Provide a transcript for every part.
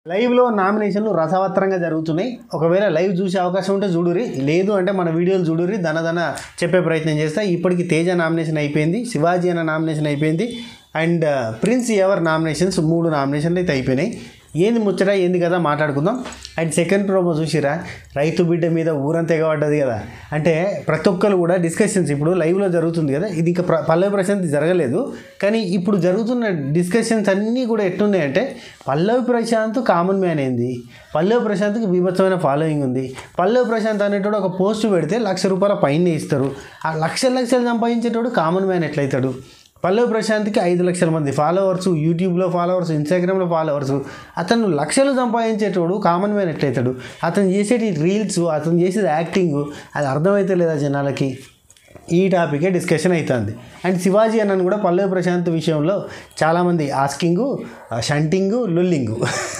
లైవ్లో నామినేషన్లు రసవత్తరంగా జరుగుతున్నాయి ఒకవేళ లైవ్ చూసే అవకాశం ఉంటే చూడురి లేదు అంటే మన వీడియోలు చూడురి దనదన చెప్పే ప్రయత్నం చేస్తా ఇప్పటికి తేజ నామినేషన్ అయిపోయింది శివాజీ అన్న నామినేషన్ అయిపోయింది అండ్ ప్రిన్స్ ఎవర్ నామినేషన్స్ మూడు నామినేషన్లు అయితే అయిపోయినాయి ఏంది ముచ్చట ఏంది కదా మాట్లాడుకుందాం అండ్ సెకండ్ ప్రోమో చూసిరా రైతు బిడ్డ మీద ఊరంతా ఎగబడ్డది కదా అంటే ప్రతి ఒక్కరు కూడా డిస్కషన్స్ ఇప్పుడు లైవ్లో జరుగుతుంది కదా ఇది ఇంకా ప్ర పల్లవి ప్రశాంత్ జరగలేదు కానీ ఇప్పుడు జరుగుతున్న డిస్కషన్స్ అన్నీ కూడా ఎట్టున్నాయంటే పల్లవి ప్రశాంత్ కామన్ మ్యాన్ ఏంది పల్లవి ప్రశాంత్కి బీభత్సమైన ఫాలోయింగ్ ఉంది పల్లవి ప్రశాంత్ అనేటోడు ఒక పోస్ట్ పెడితే లక్ష రూపాయల పైన ఇస్తారు ఆ లక్షల లక్షలు సంపాదించేటోడు కామన్ మ్యాన్ ఎట్లయితాడు పల్లవి ప్రశాంత్కి ఐదు లక్షల మంది ఫాలోవర్స్ యూట్యూబ్లో ఫాలోవర్స్ ఇన్స్టాగ్రామ్లో ఫాలోవర్స్ అతను లక్షలు సంపాదించేటోడు కామన్ మ్యాన్ ఎట్లయితాడు అతను చేసేటి రీల్స్ అతను చేసేది యాక్టింగ్ అది అర్థమైతే లేదా జనాలకి ఈ టాపికే డిస్కషన్ అవుతుంది అండ్ శివాజీ అన్నను కూడా పల్లవి ప్రశాంత్ విషయంలో చాలామంది ఆస్కింగు షంటింగు లుల్లింగు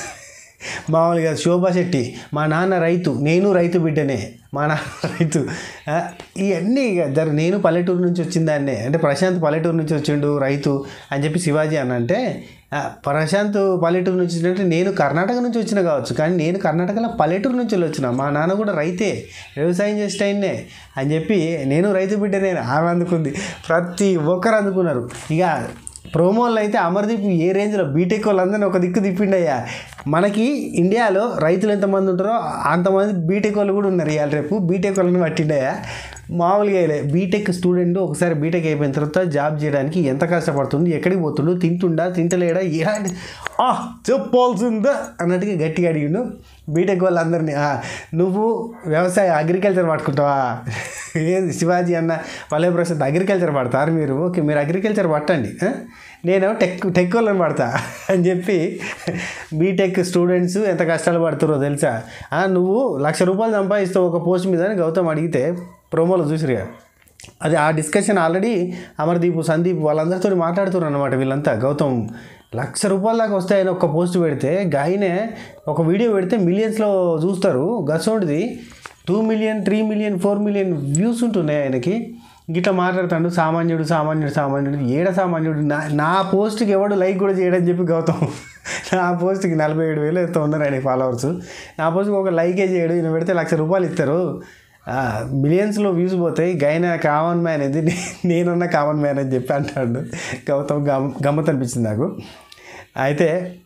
మామూలుగా శోభా శెట్టి మా నాన్న రైతు నేను రైతు బిడ్డనే మా నాన్న రైతు ఆ, ఇవన్నీ ఇక జర నేను పల్లెటూరు నుంచి వచ్చిందాన్నే అంటే ప్రశాంత్ పల్లెటూరు నుంచి వచ్చిండు రైతు అని చెప్పి శివాజీ అని అంటే ఆ, ప్రశాంత్ పల్లెటూరు నుంచి వచ్చిందంటే నేను కర్ణాటక నుంచి వచ్చిన కావచ్చు కానీ నేను కర్ణాటకలో పల్లెటూరు నుంచి వచ్చిన మా నాన్న కూడా రైతే వ్యవసాయం చేసే ఆయన్నే అని చెప్పి నేను రైతు బిడ్డనే ఆమె అందుకుంది ప్రతి ఒక్కరు అందుకున్నారు ఇక ప్రోమోల్లో అయితే అమర్దీప్ ఏ రేంజ్లో బీటెక్ వాళ్ళందరినీ ఒక దిక్కు తిప్పిండయ్యా మనకి ఇండియాలో రైతులు ఎంతమంది ఉంటారో అంతమంది బీటెక్ వాళ్ళు కూడా ఉన్నారు ఇవాళ రేపు బీటెక్ వాళ్ళని పట్టిండయ్యా మామూలుగా వేయలే బీటెక్ స్టూడెంట్ ఒకసారి బీటెక్ అయిపోయిన తర్వాత జాబ్ చేయడానికి ఎంత కష్టపడుతుంది ఎక్కడికి పోతుండు తింటుండా తింటలేడా ఎలాంటి ఆ చెప్పాల్సిందా అన్నట్టుగా గట్టిగా అడిగిండు బీటెక్ వాళ్ళందరినీ "ఆ, నువ్వు వ్యవసాయ అగ్రికల్చర్ పట్టుకుంటావా ఏది శివాజీ అన్న పల్లె ప్రసాద్ అగ్రికల్చర్ పడతారు మీరు ఓకే మీరు అగ్రికల్చర్ పట్టండి ఆ? నేను టెక్ టెక్ వాళ్ళని పడతా అని చెప్పి బీటెక్ స్టూడెంట్స్ ఎంత కష్టాలు పడుతారో తెలుసా ఆ, నువ్వు లక్ష రూపాయలు సంపాదిస్తావు ఒక పోస్ట్ మీద అని గౌతమ్ అడిగితే ప్రోమోలో చూసిరుగా అది ఆ డిస్కషన్ ఆల్రెడీ అమర్దీప్ సందీప్ వాళ్ళందరితో మాట్లాడుతున్నారు అనమాట వీళ్ళంతా గౌతమ్ లక్ష రూపాయల దాకా వస్తాయని ఒక పోస్ట్ పెడితే గాయనే ఒక వీడియో పెడితే మిలియన్స్లో చూస్తారు గసోడిది two million three million four million views ఉంటున్నాయి ఆయనకి గిట్లా మాట్లాడుతాడు సామాన్యుడు సామాన్యుడు సామాన్యుడు ఏడ సామాన్యుడు నా నా పోస్ట్కి ఎవడు లైక్ కూడా చేయడని చెప్పి గౌతమ్ నా పోస్ట్కి నలభై ఏడు వేలు ఎంతో ఉన్నారు ఆయన ఫాలోవర్స్ నా పోస్ట్కి ఒక లైకే చేయడు ఈయన పెడితే లక్ష రూపాయలు ఇస్తారు మిలియన్స్లో వ్యూస్ పోతాయి గైన కామన్ మ్యాన్ ఇది నే- నేనున్న కామన్ మ్యాన్ అని చెప్పి అంటాడు గౌతమ్ గమ్ గమ్మత్ అనిపించింది నాకు అయితే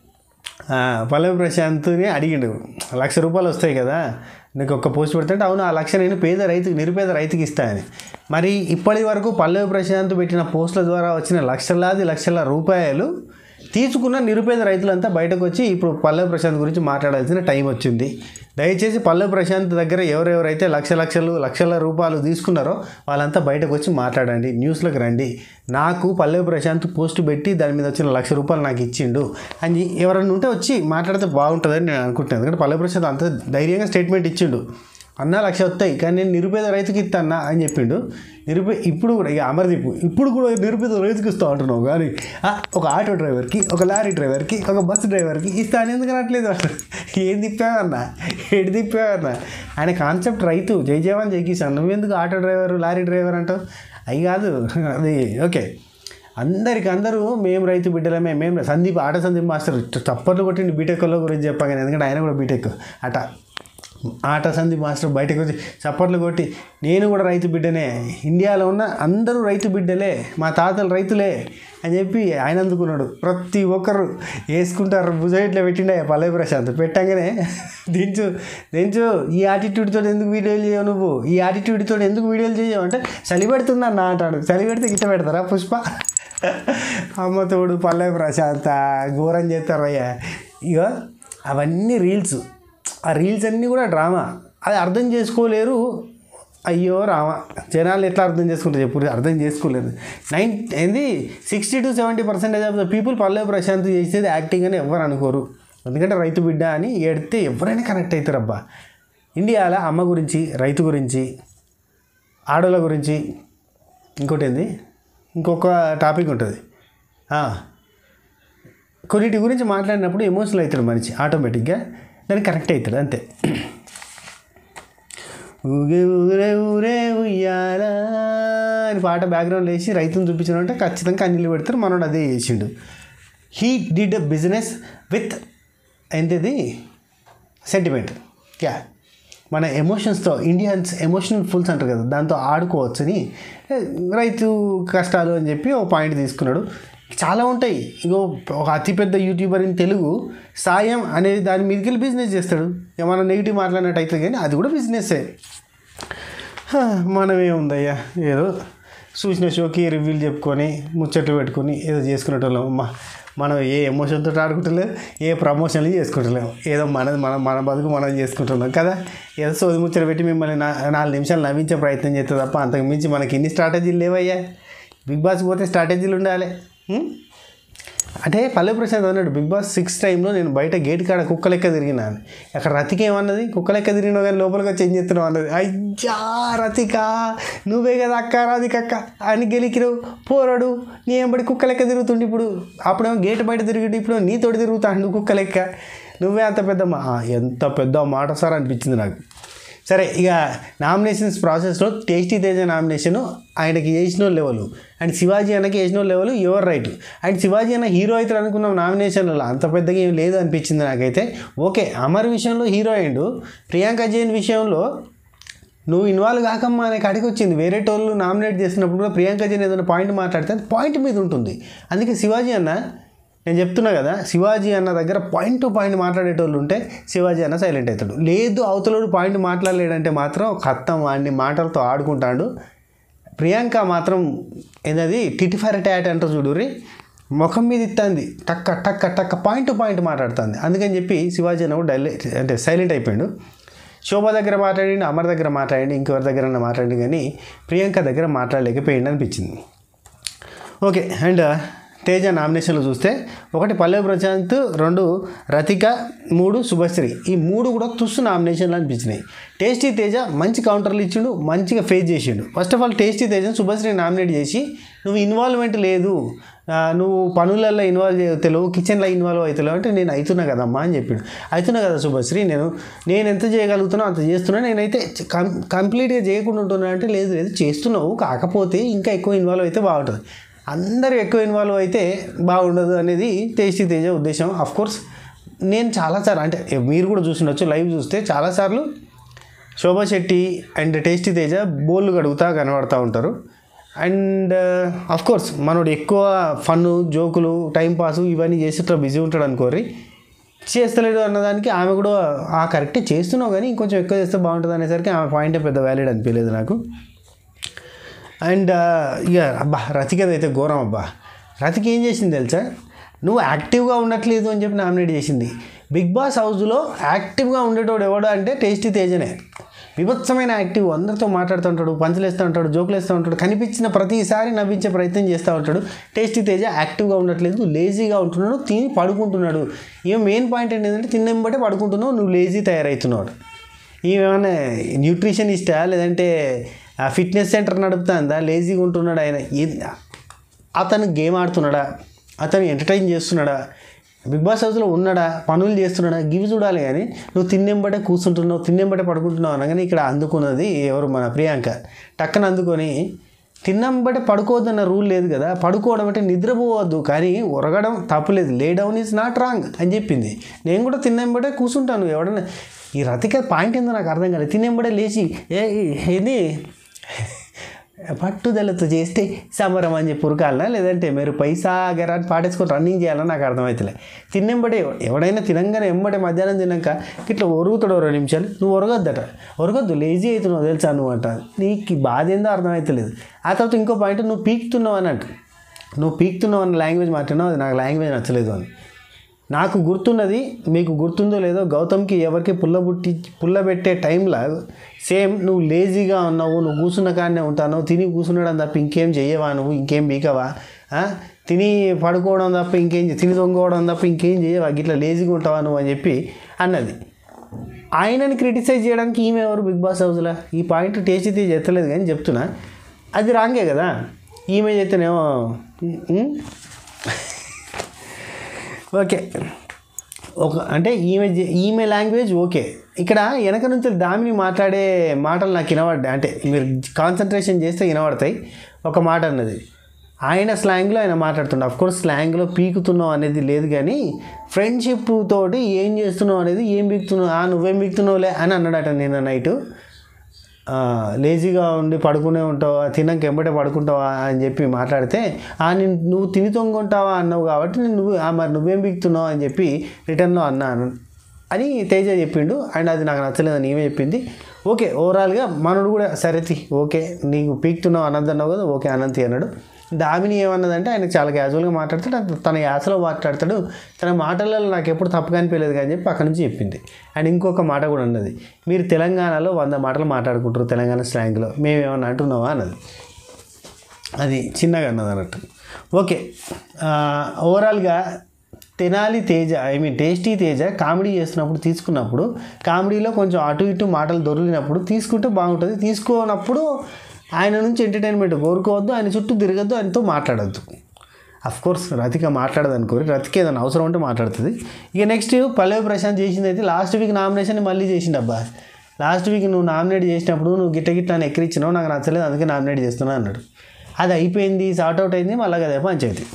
ఆ, పల్లవి ప్రశాంత్ని అడిగిండు లక్ష రూపాయలు వస్తాయి కదా నీకు ఒక్క పోస్ట్ పెడితే అవును ఆ లక్ష నేను పేద రైతుకి నిరుపేద రైతుకి ఇస్తానని మరి ఇప్పటి వరకు పల్లవి ప్రశాంత్ పెట్టిన పోస్టుల ద్వారా వచ్చిన లక్షలాది లక్షల రూపాయలు తీసుకున్న నిరుపేద రైతులంతా బయటకు వచ్చి ఇప్పుడు పల్లవి ప్రశాంత్ గురించి మాట్లాడాల్సిన టైం వచ్చింది దయచేసి పల్లవి ప్రశాంత్ దగ్గర ఎవరెవరైతే లక్ష లక్షలు లక్షల రూపాయలు తీసుకున్నారో వాళ్ళంతా బయటకు వచ్చి మాట్లాడండి న్యూస్లోకి రండి నాకు పల్లవి ప్రశాంత్ పోస్ట్ పెట్టి దాని మీద వచ్చిన లక్ష రూపాయలు నాకు ఇచ్చిండు అని ఎవరైనా ఉంటే వచ్చి మాట్లాడితే బాగుంటుందని నేను అనుకుంటున్నాను ఎందుకంటే పల్లవి ప్రశాంత్ అంత ధైర్యంగా స్టేట్మెంట్ ఇచ్చిండు అన్న లక్ష వస్తాయి కానీ నేను నిరుపేద రైతుకి ఇస్తా అన్న అని చెప్పిండు నిరుపే ఇప్పుడు కూడా ఇక అమర్దీప్ ఇప్పుడు కూడా నిరుపేద రైతుకి ఇస్తా అంటున్నావు కానీ ఆ, ఒక ఆటో డ్రైవర్కి ఒక లారీ డ్రైవర్కి ఒక బస్సు డ్రైవర్కి ఇస్తా అని ఎందుకు అనట్లేదు ఏం తిప్పావన్నా ఏడు తిప్పావన్నా ఆయన కాన్సెప్ట్ రైతు జై జవాన్ జై కిసాన్ నువ్వెందుకు ఆటో డ్రైవర్ లారీ డ్రైవర్ అంటావు అవి కాదు అది ఓకే అందరికి అందరూ మేము రైతు బిడ్డలమే మేము సందీప్ ఆట సందీప్ మాస్టర్ తప్పట్లు కొట్టిండు బీటెక్లో గురించి చెప్పాను ఎందుకంటే ఆయన కూడా బీటెక్ అట ఆట సందీప్ మాస్టర్ బయటకు వచ్చి చప్పట్లు కొట్టి నేను కూడా రైతు బిడ్డనే ఇండియాలో ఉన్న అందరూ రైతు బిడ్డలే మా తాతలు రైతులే అని చెప్పి ఆయన అందుకున్నాడు ప్రతి ఒక్కరు వేసుకుంటారు భుజయిట్లో పెట్టిండే పల్లవి ప్రశాంత్ పెట్టంగానే దించు దించు ఈ యాటిట్యూడ్తో ఎందుకు వీడియోలు చేయవు నువ్వు ఈ యాటిట్యూడ్తో ఎందుకు వీడియోలు చేయవు అంటే చలి పెడుతున్నా అన్న అంటాడు చలి పెడితే గిట్ట పెడతారా పుష్ప అమ్మతోడు పల్లవి ప్రశాంత ఘోరం చేస్తారయ్యా ఇక అవన్నీ రీల్స్ ఆ రీల్స్ అన్నీ కూడా డ్రామా అది అర్థం చేసుకోలేరు అయ్యో రామ జనాలు ఎట్లా అర్థం చేసుకుంటారు చెప్పు అర్థం చేసుకోలేదు నైన్ ఏంది sixty to seventy percentage of the people Pallavi Prashanth చేసేది యాక్టింగ్ అని ఎవరు అనుకోరు ఎందుకంటే రైతు బిడ్డ అని ఏడితే ఎవరైనా కనెక్ట్ అవుతారు అబ్బా ఇండియాలో అమ్మ గురించి రైతు గురించి ఆడోళ్ళ గురించి ఇంకోటి ఏంది ఇంకొక టాపిక్ ఉంటుంది ఆ, కొన్నిటి గురించి మాట్లాడినప్పుడు ఎమోషనల్ అవుతాడు మనిషి ఆటోమేటిక్గా దానికి కరెక్ట్ అవుతాడు అంతే ఊగే ఊరే ఊరే ఉయ్యాలా అని పాట బ్యాక్గ్రౌండ్ వేసి రైతుని చూపించడం ఖచ్చితంగా కన్నీళ్ళు పెడతారు మనోడు అదే చేసిండు he did a business with ఏంటిది సెంటిమెంట్ యా మన ఎమోషన్స్తో ఇండియన్స్ ఎమోషనల్ ఫుల్స్ అంటారు కదా దాంతో ఆడుకోవచ్చని ఏ, రైతు కష్టాలు అని చెప్పి ఒక పాయింట్ తీసుకున్నాడు చాలా ఉంటాయి ఇంకో ఒక అతిపెద్ద యూట్యూబర్ ఇన్ తెలుగు సాయం అనేది దాని మీదకి వెళ్ళి బిజినెస్ చేస్తాడు ఏమైనా నెగిటివ్ మాట్లాడినట్టు అవుతుంది కానీ అది కూడా బిజినెస్సే హా, మనమేముందయ్యా ఏదో చూసిన షోకి రివ్యూలు చెప్పుకొని ముచ్చట్లు పెట్టుకొని ఏదో చేసుకునేటోళ్ళం అమ్మ మనం ఏ ఎమోషన్తో ఆడుకుంటలేము ఏ ప్రమోషన్లు చేసుకుంటలేము ఏదో మనది మనం మన బతుకు మనం చేసుకుంటున్నాం కదా ఏదో సోది ముచ్చట పెట్టి మిమ్మల్ని నా నాలుగు నిమిషాలు నవ్వించే ప్రయత్నం చేస్తే తప్ప అంతకు మించి మనకి ఇన్ని స్ట్రాటజీలు లేవయ్యా బిగ్ బాస్ పోతే స్ట్రాటజీలు ఉండాలి ఉం? అంటే పల్లె ప్రసాద్ అన్నాడు బిగ్ బాస్ సిక్స్ టైంలో నేను బయట గేట్ కాడ కుక్క లెక్క తిరిగినాను అక్కడ రతిక ఏమన్నది కుక్క లెక్క తిరిగినావు కానీ లోపలికి వచ్చి ఏం చేస్తున్నావు అన్నది అయ్యా రతిక నువ్వే కదా అక్క రాధిక అక్క అని గెలికిరావు పోరాడు నీ ఎంబడి కుక్క లెక్క తిరుగుతుండే ఇప్పుడు అప్పుడేమో గేట్ బయట తిరిగి ఇప్పుడు నీతోటి తిరుగుతాడు కుక్క లెక్క నువ్వే అంత పెద్ద మా ఆ, ఎంత పెద్ద మాట సార్ అనిపించింది నాకు సరే ఇక నామినేషన్స్ ప్రాసెస్లో టేస్టీ తేజ నామినేషన్ ఆయనకి చేసిన లెవెల్ అండ్ శివాజీ అన్నకి చేసిన level your right and Shivaji అన్న హీరో అవుతాడు అనుకున్నాం నామినేషన్లలో అంత పెద్దగా ఏం లేదు అనిపించింది నాకైతే ఓకే అమర్ విషయంలో హీరో అయిండు ప్రియాంక జైన్ విషయంలో నువ్వు ఇన్వాల్వ్ కాకమ్మా అనే కాడికి వచ్చింది వేరే టోళ్ళు నామినేట్ చేసినప్పుడు కూడా ప్రియాంక జైన్ ఏదైనా పాయింట్ మాట్లాడితే అది పాయింట్ మీద ఉంటుంది అందుకే శివాజీ అన్న నేను చెప్తున్నా కదా శివాజీ అన్న దగ్గర పాయింట్ టు పాయింట్ మాట్లాడేటోళ్ళు ఉంటే శివాజీ అన్న సైలెంట్ అవుతాడు లేదు అవతలోడు పాయింట్ మాట్లాడలేడంటే మాత్రం కత్తం వాడిని మాటలతో ఆడుకుంటాడు ప్రియాంక మాత్రం ఏంటది టిటి ఫర్ టాట్ అంటారు చూడురి ముఖం మీద ఇస్తుంది టక్క టక్క టక్క పాయింట్ టు పాయింట్ మాట్లాడుతుంది అందుకని చెప్పి శివాజీ అన్న కూడా డైలీ అంటే సైలెంట్ అయిపోయాడు శోభ దగ్గర మాట్లాడిండు అమర్ దగ్గర మాట్లాడిండు ఇంకెవరి దగ్గర మాట్లాడిండు కానీ ప్రియాంక దగ్గర మాట్లాడలేకపోయిండు అనిపించింది ఓకే అండ్ తేజ నామినేషన్లు చూస్తే ఒకటి పల్లె ప్రశాంత్ రెండు రతిక మూడు శుభశ్రీ ఈ మూడు కూడా తుస్సు నామినేషన్లు అనిపించినాయి టేస్టీ తేజ మంచి కౌంటర్లు ఇచ్చిండు మంచిగా ఫేస్ చేసిండు ఫస్ట్ ఆఫ్ ఆల్ టేస్టీ తేజను శుభశ్రీ నామినేట్ చేసి నువ్వు ఇన్వాల్వ్మెంట్ లేదు ఆ, నువ్వు పనులలో ఇన్వాల్వ్ అవుతలేవు కిచెన్లో ఇన్వాల్వ్ అవుతలేవు అంటే నేను అవుతున్నా కదమ్మా అని చెప్పిండు అవుతున్నా కదా శుభశ్రీ నేను నేను ఎంత చేయగలుగుతున్నా అంత చేస్తున్నా నేనైతే కం కంప్లీట్గా చేయకుండా ఉంటున్నా అంటే లేదు లేదు చేస్తున్నావు కాకపోతే ఇంకా ఎక్కువ ఇన్వాల్వ్ అయితే బాగుంటుంది అందరూ ఎక్కువ ఇన్వాల్వ్ అయితే బాగుండదు అనేది టేస్టీ తేజ ఉద్దేశం ఆఫ్ కోర్స్ నేను చాలాసార్లు అంటే మీరు కూడా చూసిండొచ్చు లైవ్ చూస్తే చాలాసార్లు శోభా శెట్టి అండ్ టేస్టీ తేజ బోళ్ళు గడుగుతా కనబడుతూ ఉంటారు అండ్ అఫ్ కోర్స్ మనోడు ఎక్కువ ఫన్ జోకులు టైంపాస్ ఇవన్నీ చేసేట్లో బిజీ ఉంటాడు అనుకోరి చేస్తలేడు అన్నదానికి ఆమె కూడా ఆ కరెక్టే చేస్తున్నావు కానీ ఇంకొంచెం ఎక్కువ చేస్తే బాగుంటుంది అనేసరికి ఆమె పాయింటే పెద్ద వ్యాలిడ్ అనిపించలేదు నాకు అండ్ ఇక అబ్బా రతికది అయితే ఘోరం అబ్బా రతికి ఏం చేసింది తెలుసా నువ్వు యాక్టివ్గా ఉండట్లేదు అని చెప్పి నామినేట్ చేసింది బిగ్ బాస్ హౌస్లో యాక్టివ్గా ఉండేటోడు ఎవడు అంటే టేస్టీ తేజనే విభత్సమైన యాక్టివ్ అందరితో మాట్లాడుతూ ఉంటాడు పంచులేస్తూ ఉంటాడు జోకులు వేస్తూ ఉంటాడు కనిపించిన ప్రతిసారి నవ్వించే ప్రయత్నం చేస్తూ ఉంటాడు టేస్టీ తేజ యాక్టివ్గా ఉండట్లేదు లేజీగా ఉంటున్నాడు తిని పడుకుంటున్నాడు ఇక మెయిన్ పాయింట్ ఏంటంటే తిన్నెంబటే పడుకుంటున్నావు నువ్వు లేజీ తయారవుతున్నాడు ఏమైనా న్యూట్రిషనిస్టా లేదంటే ఆ ఫిట్నెస్ సెంటర్ నడుపుతుందా లేజీగా ఉంటున్నాడా ఆయన ఏ- అతను గేమ్ ఆడుతున్నాడా అతను ఎంటర్టైన్ చేస్తున్నాడా బిగ్ బాస్ హౌస్లో ఉన్నాడా పనులు చేస్తున్నాడా గివి చూడాలి కానీ నువ్వు తిన్నెంబటే కూర్చుంటున్నావు తిన్నెంబటే పడుకుంటున్నావు అనగానే ఇక్కడ అందుకున్నది ఎవరు మన ప్రియాంక టక్కన అందుకొని తిన్నంబటే పడుకోవద్దన్న రూల్ లేదు కదా పడుకోవడం అంటే నిద్రపోవద్దు కానీ ఉరగడం తప్పులేదు lay down is not wrong అని చెప్పింది నేను కూడా తిన్నంబటే కూర్చుంటాను ఎవడన్నా ఈ రతిక పాయింట్ ఏందో నాకు అర్థం కాలేదు తిన్నంబడే లేచి ఏ ఇది పట్టుదలతో చేస్తే సమరం అని చెప్పి ఉరకాలనా లేదంటే మీరు పైసా గరాన్ని పాటేసుకొని రన్నింగ్ చేయాలని నాకు అర్థమవుతలే తిన్నెంబడే ఎవడైనా తినంగానే ఎంబడే మధ్యాహ్నం తిన్నాక ఇట్లా ఒరుగుతాడు రెండు నిమిషాలు నువ్వు ఒరగొద్దట ఒరగొద్దు లేజీ అవుతున్నావు తెలుసా నువ్వు అంట నీకు ఈ బాధ ఏందో అర్థమవుతలేదు ఆ తర్వాత ఇంకో పాయింట్ నువ్వు పీకుతున్నావు అని అంట నువ్వు పీకుతున్నావు అన్న లాంగ్వేజ్ మాట్లాడినావు అది నాకు లాంగ్వేజ్ నచ్చలేదు అని నాకు గుర్తున్నది మీకు గుర్తుందో లేదో గౌతమ్కి ఎవరికి పుల్ల పుట్టి పుల్ల పెట్టే టైంలో సేమ్ నువ్వు లేజీగా ఉన్నావు నువ్వు కూర్చున్న కాడనే ఉంటాను తిని కూర్చున్నాడు తప్ప ఇంకేం చెయ్యవా నువ్వు ఇంకేం బీకవా ఆ? తిని పడుకోవడం తప్ప ఇంకేం చే- తిని దొంగవడం తప్ప ఇంకేం చేయవా గిట్లా లేజీగా ఉంటావా నువ్వు అని చెప్పి అన్నది ఆయనని క్రిటిసైజ్ చేయడానికి ఈమె ఎవరు బిగ్ బాస్ హౌస్లో ఈ పాయింట్ టేస్ట్ అయితే చెత్తలేదు కానీ చెప్తున్నా అది రాంగే కదా ఈమె చెప్తేనేమో ఉం? ఓకే ఒక అంటే ఈమె జే- ఈమె లాంగ్వేజ్ ఓకే ఇక్కడ వెనక నుంచి దామిని మాట్లాడే మాటలు నాకు వినబడ్డాయి అంటే మీరు కాన్సన్ట్రేషన్ చేస్తే వినబడతాయి ఒక మాట అన్నది ఆయన స్లాంగ్లో ఆయన మాట్లాడుతుండే అఫ్ కోర్స్ స్లాంగ్లో పీకుతున్నావు అనేది లేదు కానీ ఫ్రెండ్షిప్ తోటి ఏం చేస్తున్నావు అనేది ఏం పీకుతున్నావు ఆ నువ్వేం పీకుతున్నావులే అని అన్నాడట నిన్న నైటు లేజీగా ఉండి పడుకునే ఉంటావా తిన్నాక ఎంబటే పడుకుంటావా అని చెప్పి మాట్లాడితే ఆ నేను నువ్వు తిని తొంగుంటావా అన్నావు కాబట్టి నేను నువ్వు ఆ మరి నువ్వేం పీకుతున్నావు అని చెప్పి రిటర్న్లో అన్నాను అని తేజ చెప్పిండు అండ్ అది నాకు నచ్చలేదు నీవే చెప్పింది ఓకే ఓవరాల్గా మనోడు కూడా సరే తి ఓకే నీకు పీక్తున్నావు అన్నది అన్నావు కదా ఓకే అనంతి అన్నాడు దామిని ఏమన్నదంటే ఆయన చాలా క్యాజువల్గా మాట్లాడతాడు అది తన యాసలో మాట్లాడతాడు తన మాటలలో నాకు ఎప్పుడు తప్పుగా అనిపించలేదు కానీ చెప్పి అక్కడి నుంచి చెప్పింది అండ్ ఇంకొక మాట కూడా ఉన్నది మీరు తెలంగాణలో వంద మాటలు మాట్లాడుకుంటారు తెలంగాణ స్లాంగ్లో మేమేమన్నా అంటున్నావా అన్నది అది చిన్నగా అన్నది అన్నట్టు ఓకే ఆ, ఓవరాల్గా Tenali Teja I mean tasty Teja comedy చేస్తున్నప్పుడు తీసుకున్నప్పుడు కామెడీలో కొంచెం అటు ఇటు మాటలు దొరికినప్పుడు తీసుకుంటే బాగుంటుంది తీసుకోనప్పుడు ఆయన నుంచి ఎంటర్టైన్మెంట్ కోరుకోవద్దు ఆయన చుట్టూ తిరగద్దు ఆయనతో మాట్లాడద్దు అఫ్ కోర్స్ రతిక మాట్లాడదు అనుకోరి రతిక ఏదైనా అవసరం ఉంటే మాట్లాడుతుంది ఇక నెక్స్ట్ పల్లవి ప్రశాంత్ చేసింది అయితే లాస్ట్ వీక్ నామినేషన్ మళ్ళీ చేసిండు అబ్బా లాస్ట్ వీక్ నువ్వు నామినేట్ చేసినప్పుడు నువ్వు గిట్ట గిట్ట అని ఎక్కిరించినావు నాకు నచ్చలేదు అందుకే నామినేట్ చేస్తున్నా అన్నాడు అది అయిపోయింది సార్ట్ అవుట్ అయింది మళ్ళీ అదే పంచాయతీ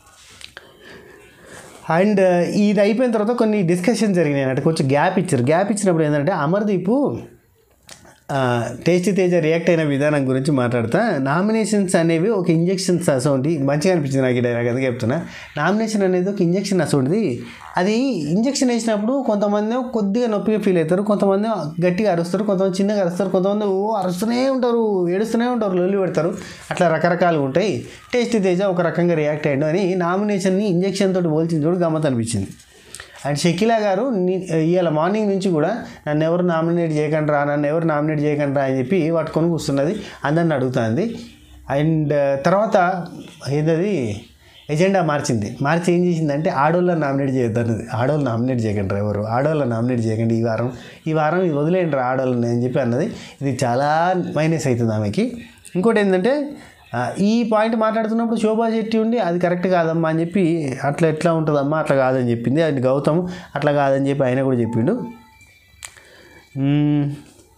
అండ్ ఇది అయిపోయిన తర్వాత కొన్ని డిస్కషన్ జరిగినాయి అంటే కొంచెం గ్యాప్ ఇచ్చారు గ్యాప్ ఇచ్చినప్పుడు ఏంటంటే అమర్దీప్ ఆ, టేస్టీ తేజ రియాక్ట్ అయిన విధానం గురించి మాట్లాడతా నామినేషన్స్ అనేవి ఒక ఇంజెక్షన్స్ అసోంటి మంచిగా అనిపించింది నాకు ఈ డైలాగ్ అందుకే చెప్తున్నా నామినేషన్ అనేది ఒక ఇంజెక్షన్ అసోంటిది అది ఇంజెక్షన్ వేసినప్పుడు కొంతమంది కొద్దిగా నొప్పిగా ఫీల్ అవుతారు కొంతమంది గట్టిగా అరుస్తారు కొంతమంది చిన్నగా అరుస్తారు కొంతమంది ఓ అరుస్తూనే ఉంటారు ఏడుస్తూనే ఉంటారు లొల్లి పెడతారు అట్లా రకరకాలుగా ఉంటాయి టేస్టీ తేజ ఒక రకంగా రియాక్ట్ అయ్యాడు అని నామినేషన్ని ఇంజెక్షన్ తోటి పోల్చింది చూడు గమ్మత్ అనిపించింది అండ్ షకీలా గారు ని- ఇవాళ మార్నింగ్ నుంచి కూడా నన్ను ఎవరు నామినేట్ చేయకండి రా నన్ను ఎవరు నామినేట్ చేయకండి రా అని చెప్పి పట్టుకొని కూర్చున్నది అందరిని అడుగుతుంది అండ్ తర్వాత ఏంటది ఎజెండా మార్చింది మార్చి ఏం చేసిందంటే ఆడోళ్ళని నామినేట్ చేయొద్దు అన్నది ఆడోళ్ళు నామినేట్ చేయకండి రా ఎవరు ఆడోళ్ళని నామినేట్ చేయకండి ఈ వారం ఈ వారం ఇది వదిలేయండి రా ఆడోళ్ళని అని చెప్పి అన్నది ఇది చాలా మైనస్ అవుతుంది ఆమెకి ఇంకోటి ఏంటంటే ఆ, ఈ పాయింట్ మాట్లాడుతున్నప్పుడు శోభా శెట్టి ఉండి అది కరెక్ట్ కాదమ్మా అని చెప్పి అట్లా ఎట్లా ఉంటుందమ్మా అట్లా కాదని చెప్పింది అది గౌతమ్ అట్లా కాదని చెప్పి ఆయన కూడా చెప్పిండు మ్మ్.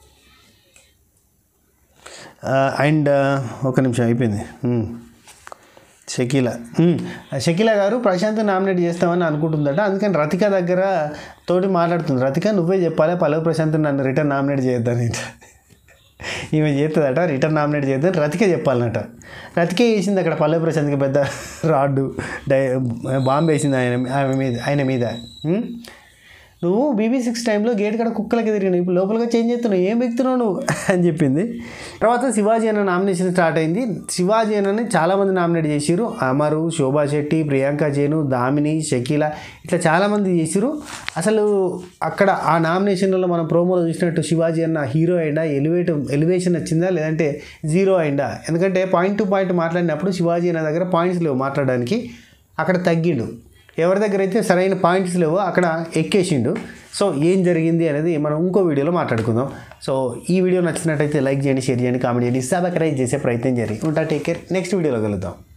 ఆ, అండ్ ఒక నిమిషం అయిపోయింది మ్మ్. షకీల మ్మ్. షకీల గారు ప్రశాంత్ నామినేట్ చేస్తామని అనుకుంటుందట అందుకని రతిక దగ్గర తోటి మాట్లాడుతుంది రతిక నువ్వే చెప్పాలి పల్లవి ప్రశాంత్ నన్ను రిటర్న్ నామినేట్ చేయొద్దని ఈమె చేస్తుందట రిటర్న్ నామినేట్ చేద్దని రతికే చెప్పాలన్నట రతికే వేసింది అక్కడ పల్లవి ప్రశాంత్కి పెద్ద రాడ్డు డై బాంబు వేసింది ఆయన ఆమె మీద ఆయన మీద ఉం? నువ్వు బీబీ సిక్స్ టైంలో గేట్ కాడ కుక్కలకి తిరిగినావు ఇప్పుడు లోపలిగా చేంజ్ చేస్తున్నావు ఏం ఎక్కుతున్నావు నువ్వు అని చెప్పింది తర్వాత శివాజీ అన్న నామినేషన్ స్టార్ట్ అయింది శివాజీ అన్నని చాలామంది నామినేట్ చేసిరు అమరు శోభా శెట్టి ప్రియాంక చేను దామిని షకీల ఇట్లా చాలామంది చేసిరు అసలు అక్కడ ఆ నామినేషన్లలో మనం ప్రోమోలో చూసినట్టు శివాజీ అన్న హీరో అయిందా ఎలివేట్ ఎలివేషన్ వచ్చిందా లేదంటే జీరో అయిందా ఎందుకంటే పాయింట్ టు పాయింట్ మాట్లాడినప్పుడు శివాజీ అన్న దగ్గర పాయింట్స్ లేవు మాట్లాడడానికి అక్కడ తగ్గిండు ఎవరి దగ్గర అయితే సరైన పాయింట్స్ లేవో అక్కడ ఎక్కేసిండు సో ఏం జరిగింది అనేది మనం ఇంకో వీడియోలో మాట్లాడుకుందాం సో ఈ వీడియో నచ్చినట్టయితే లైక్ చేయండి షేర్ చేయండి కామెంట్ చేయండి సబ్స్క్రైబ్ చేసే ప్రయత్నం చేయండి ఉంటా టేక్ కేర్ నెక్స్ట్ వీడియోలో కలుద్దాం